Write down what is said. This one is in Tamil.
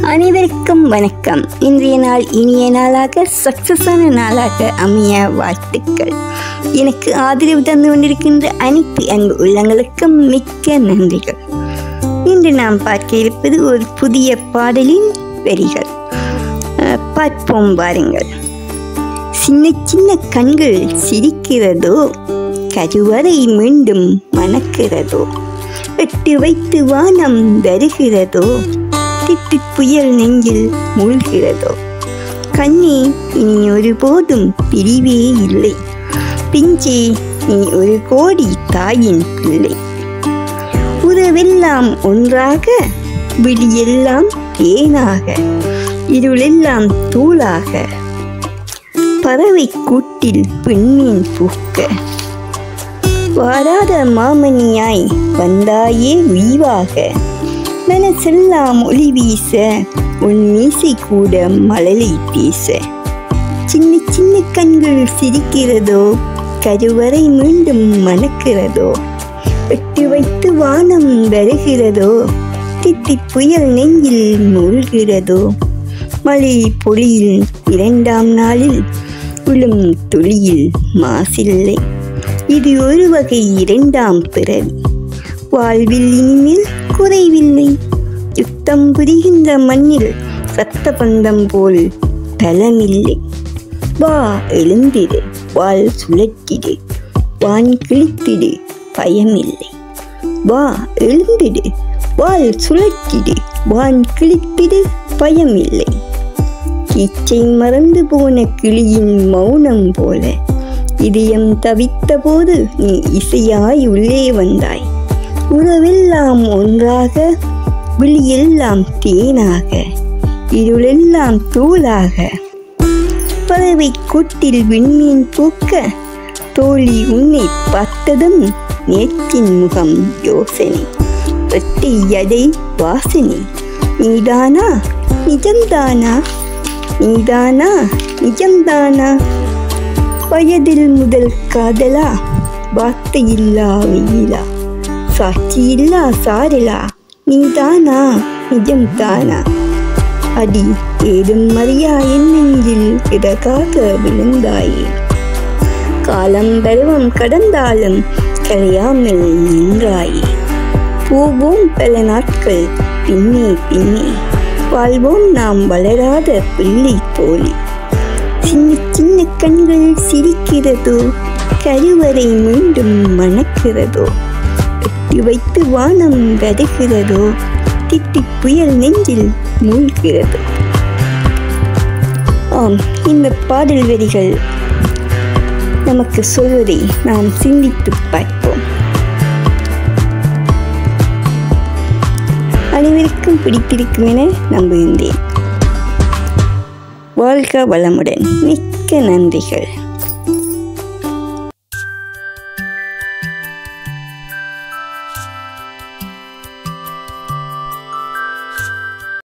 அனைவருக்கும் வணக்கம் இன்றைய நாள் இனிய நாளாக சக்சஸான நாளாக அமைய வாழ்த்துக்கள் எனக்கு ஆதரவு தந்து கொண்டிருக்கின்ற அனைத்து அன்பு உள்ளங்களுக்கும் மிக்க நன்றிகள் இன்று நாம் பார்க்க இருப்பது ஒரு புதிய பாடலின் வரிகள் அஹ், பார்ப்போம் பாருங்கள் சின்ன சின்ன கண்கள் சிரிக்கிறதோ கருவறை மீண்டும் மணக்கிறதோ எட்டு வைத்து வானம் வருகிறதோ திட்டு புயல் நெஞ்சில் மூழ்கிறதோ கண்ணே இனி ஒருபோதும் பிரிவே இல்லை பிஞ்சே நீ ஒரு கோடி தாயின் பிள்ளை உறவெல்லாம் ஒன்றாக விழியெல்லாம் தேனாக இருளெல்லாம் தூளாக பறவை கூட்டில் பெண்மீன் பூக்க வாராத மாமணியாய் வந்தாயே வீவாக மனசெல்லாம் ஒளி வீச உன் மீசை கூட மழலை பேச சின்ன சின்ன கண்கள் சிரிக்கிறதோ கருவறை மீண்டும் மணக்கிறதோ எட்டு வைத்து வானம் வருகிறதோ திட்டி புயல் நெஞ்சில் மூழ்கிறதோ மழை பொழியில் இரண்டாம் நாளில் விழும் துளியில் மாசில்லை இது ஒரு வகை இரண்டாம் பிறவி வாழ்வில் இனிமேல் குறைவில்லை யுத்தம் புரிகின்ற மண்ணில் சத்த பந்தம் போல் பலமில்லை வா எழுந்திடு வாள் சுழற்றிடு வான் கிழித்திடு பயமில்லை வா எழுந்திடு வாள் சுழற்றிடு வான் கிழித்திடு பயமில்லை கீச்சை மறந்து போன கிளியின் மௌனம் போல இதயம் தவித்த போது நீ இசையாய் உள்ளே வந்தாய் உறவெல்லாம் ஒன்றாக விழியெல்லாம் தேனாக இருளெல்லாம் தூளாக பறவை கூட்டில் விண்மீன் பூக்க தோழி உன்னை பார்த்ததும் நேற்றின் முகம் யோசனை வெட்டி எடை வாசனை நீதானா நிஜம்தானா நீதானா நிஜம்தானா வயதில் முதல் காதலா வார்த்தையில்லா வெயிலா சாட்சியில்லா சாரலா நீதானா நிஜம்தானா அடி ஏதும் மறியா என் நெஞ்சில் இதற்காக விழுந்தாயே காலம் பருவம் கடந்தாலும் கலையாமல் நின்றாயே போவோம் பல நாட்கள் பின்னே பின்னே வாழ்வோம் நாம் வளராத பிள்ளை போலி சின்ன சின்ன கண்கள் சிரிக்கிறதோ கருவறை மீண்டும் மணக்கிறதோ எட்டி வைத்து வானம் வருகிறதோ திட்டி புயல் நெஞ்சில் மூழ்கிறதோ ஆம் இந்த பாடல் வரிகள் நமக்கு சொல்வதை நாம் சிந்தித்து பார்ப்போம் அனைவருக்கும் பிடித்திருக்கும் என நம்புகின்றேன் வாழ்க வளமுடன் மிக்க நன்றிகள்